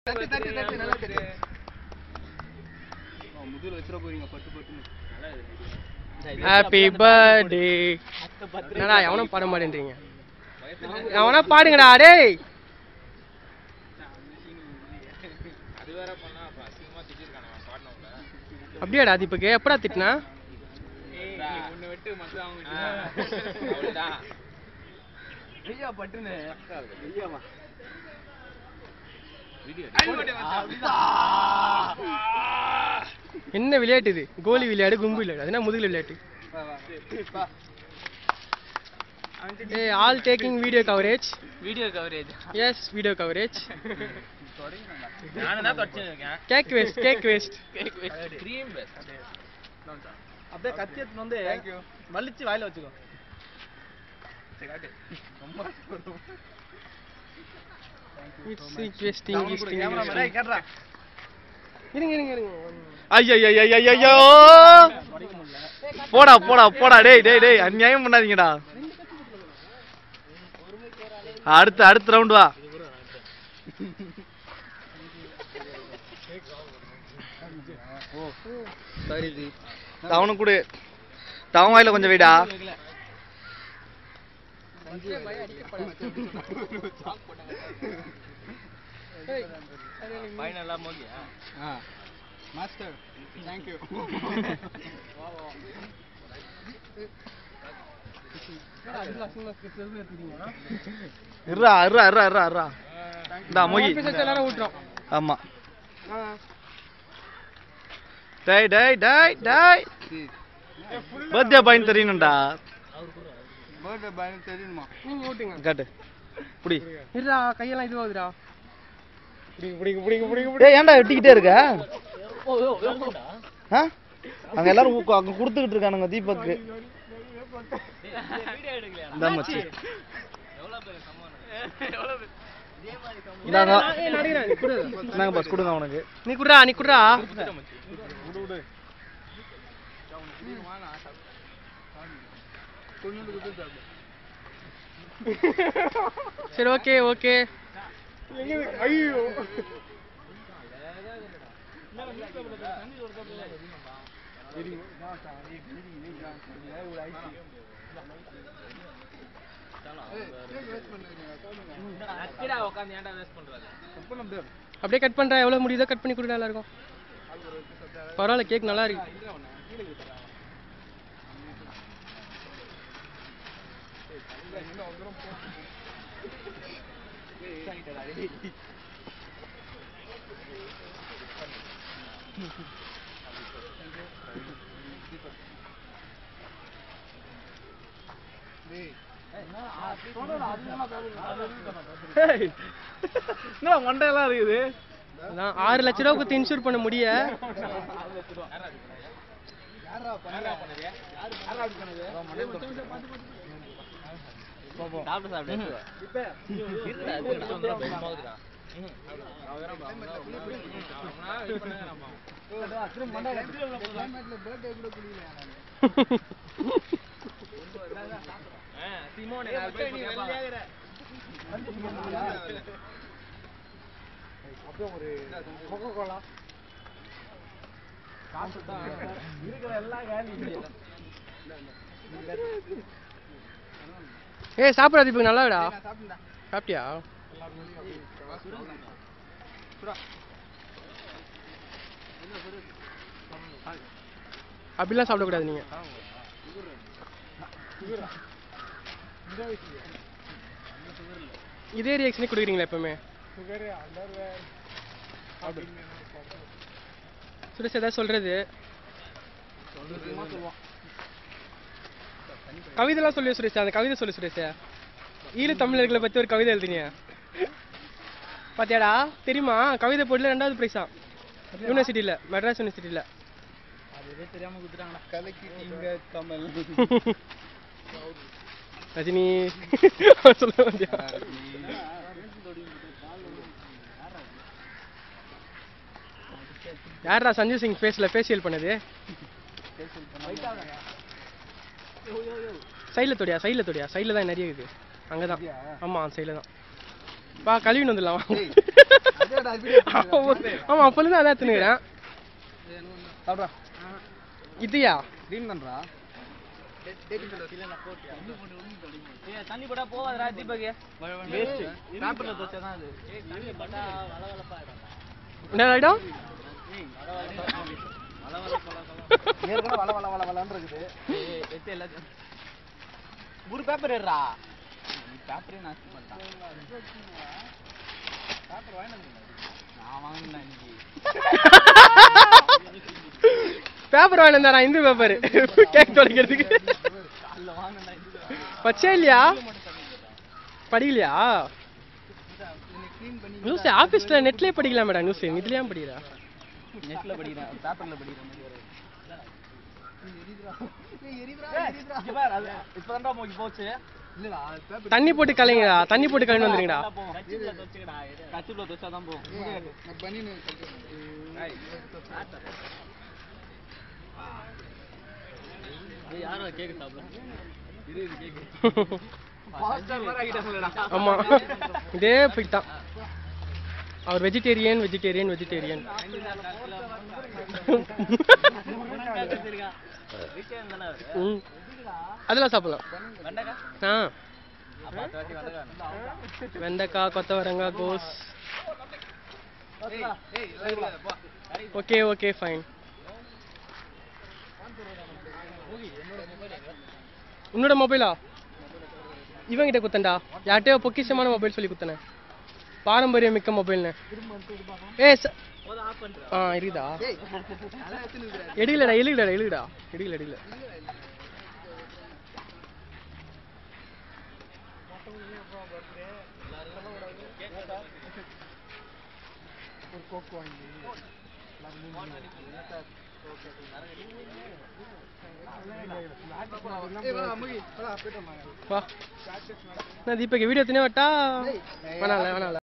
தட்டு தட்டு தட்டு நல்லா தட்டு முதுகுல வச்சிட போறீங்க பட்டு பட்டுன்னு ஹாப்பி பர்த்டே என்னடா எவனும் பாட மாட்டேன்றீங்க எவனா பாடுங்கடா டேய் அப்படியாடா தீபக்கு எப்படா திட்டினா ஐயா பட்டுன்னு ஐயாவா என்ன விளையாட்டு இது கோலி விளையாடு கும்பு விளையாடு அது என்ன முதுகுல விளையாட்டு ஏ all taking video coverage video coverage yes video coverage நானும் தான் தொடச்சிருக்கேன் cake waste cake waste cream best அப்படியே கத்தி எடுத்துன்னு வந்து மல்லிச்சு வாயில வச்சுக்கோ இட்ஸ் இன்ட்ரெஸ்டிங் கேமரா கேட்றா இருங்க இருங்க இருங்க ஐயோ போடா போடா போடா டேய் டேய் டேய் அநியாயம் பண்ணாதீங்கடா அடுத்து அடுத்த ரவுண்ட் வா சரி ஜி அவனுக்கு கொடு தவன் வாயில கொஞ்சம் வைடா ஃபைனலாக மோதியா ஆ மாஸ்டர் தேங்க் யூ இருடா இருடா இருடா இருடா இருடா இந்தா மொய் எல்லாரும் ஊட்டுறோம் ஆமா டேய் டேய் டேய் டேய் பர்த்டே பாயிண்ட் தெரியணும்டா பர்த்டே பயணம் தெரியுமா நீங்க ஊட்டுங்க காட்டு புடி இருடா கையெல்லாம் இதுவாகுதுடா பிடிங்க பிடிங்க பிடிங்க டேய் ஏன்டா வெட்டிக்கிட்டே இருக்க ஆ? அங்க எல்லாரும் ஊக்கு- அங்க குடுத்துக்கிட்டு இருக்கானுங்க தீபக்கு இந்த மச்சி இந்தாங்க ஏய் நடிகரா நீ குடு இந்தாங்க பஸ் கொடுங்க அவனுக்கு நீ குடுறா நீ குடுறா சரி ஓகே ஓகே ஐயோ உட்காந்து ஏன்டா வேஸ்ட் பண்றது அப்படியே கட் பண்றா எவ்வளவு முடியுதோ கட் பண்ணி கொடுடா எல்லாருக்கும் பரவாயில்ல கேக் நல்லா இருக்கு என்ன மண்டையெல்லாம் இருக்குது அதான் ஆறு லட்ச ரூபா கொடுத்து இன்சூர் பண்ண முடிய சாப்பிட்டு சாப்பிட்டு இருடா, இருடா, வந்துடும், போய் மோதுடா. ஆ, சீமோனே, நான் போய் இப்ப கேட்பான். ஏய் சாப்பிடா தீபக் நல்லாடா சாப்பிட்டியா அப்படிலாம் சாப்பிடக்கூடாது நீங்க இதே ரியாக்ஷனே கொடுக்குறீங்களா எப்பவுமே சுரேஷ் ஏதாவது சொல்றது கவிதைலாம் சொல்லி சுரேஷ் அந்த கவிதை சொல்லு சுரேஷ் ஈழ தமிழர்களை பத்தி ஒரு கவிதை எழுதினியா பாத்தியாடா தெரியுமா கவிதை போட்டில ரெண்டாவது பிரைஸா யூனிவர்சிட்டியில மெட்ராஸ் யூனிவர்சிட்டியில கலக்கிட்டீங்க கமல் ரஜினி சொல்ல மாட்டியா யாரா சஞ்சய் சிங் ஃபேஸ்ல ஃபேஷியல் பண்ணது சைடில் தொடியா சைடில் தொடியா சைடில் தான் நிறைய இருக்குது அங்கே தான் ஆமாம் சைடில் தான் வா கழுவின்னு வந்துடலாம் வா. ஆமா அப்பலேருந்து அதான் எடுத்துனுக்குறேன் சாப்பிட்றா இதுயா க்ரீன் தான்டா தண்ணி போட்டா போவாதடா தீபக் வேஸ்ட் பேப்பர்ல தோச்சா அது என்ன ஆயிடும் ஏற்கனவே வள வள வள வளன்னு இருக்குது எத்து எல்லாத்தையும் ஒரு பேப்பர் ஏறா பேப்பரே நாஸ்தி பண்ணிட்டான் நான் வாங்கினேன் இன்னைக்கு பேப்பர் வாங்கினா இந்து பேப்பர் கேக் தொலைக்கிறதுக்கு காலைல வாங்கினேன் பச்சே இல்லையா படிக்கலையா நியூஸ் ஆபீஸ்ல நெட்லயே படிக்கலாம் மேடம் நியூஸ் இதுலயே படிக்கிறா நெட்ல படிக்கிறேன் பேப்பர்ல படிக்கிறேன் இப்பதான்டா மோக்கி போச்சு இல்லடா பேப்பர் தண்ணி போட்டு கலைங்கடா தண்ணி போட்டு கலந்து வந்துருங்கடா கச்சிப்ல தோச்சா தான் போகும் நான் பனின்னு யாரோ கேக்கு சாப்பிட ஆமா இதே போயிட்டு தான் அவர் வெஜிடேரியன் வெஜிடேரியன் வெஜிடேரியன் ம் அதெல்லாம் சாப்பிடலாம் ஆ வெண்டைக்காய் கொத்தவரங்காய் கோஸ் ஓகே ஓகே ஃபைன் உன்னோட மொபைலா இவங்கிட்ட குத்தண்டா யார்கிட்டயோ பொக்கிஷமான மொபைல் சொல்லி குத்தனேன் பாரம்பரிய மிக்க மொபைல்னு ஏ ச- ஆ இருக்குதா எடுக்கலடா எழுகடா எழுகடா எடுக்கல எடுக்கல வா நான் தீபக் வீடியோ தினே வட்டா வேணாம்ல வேணாம்ல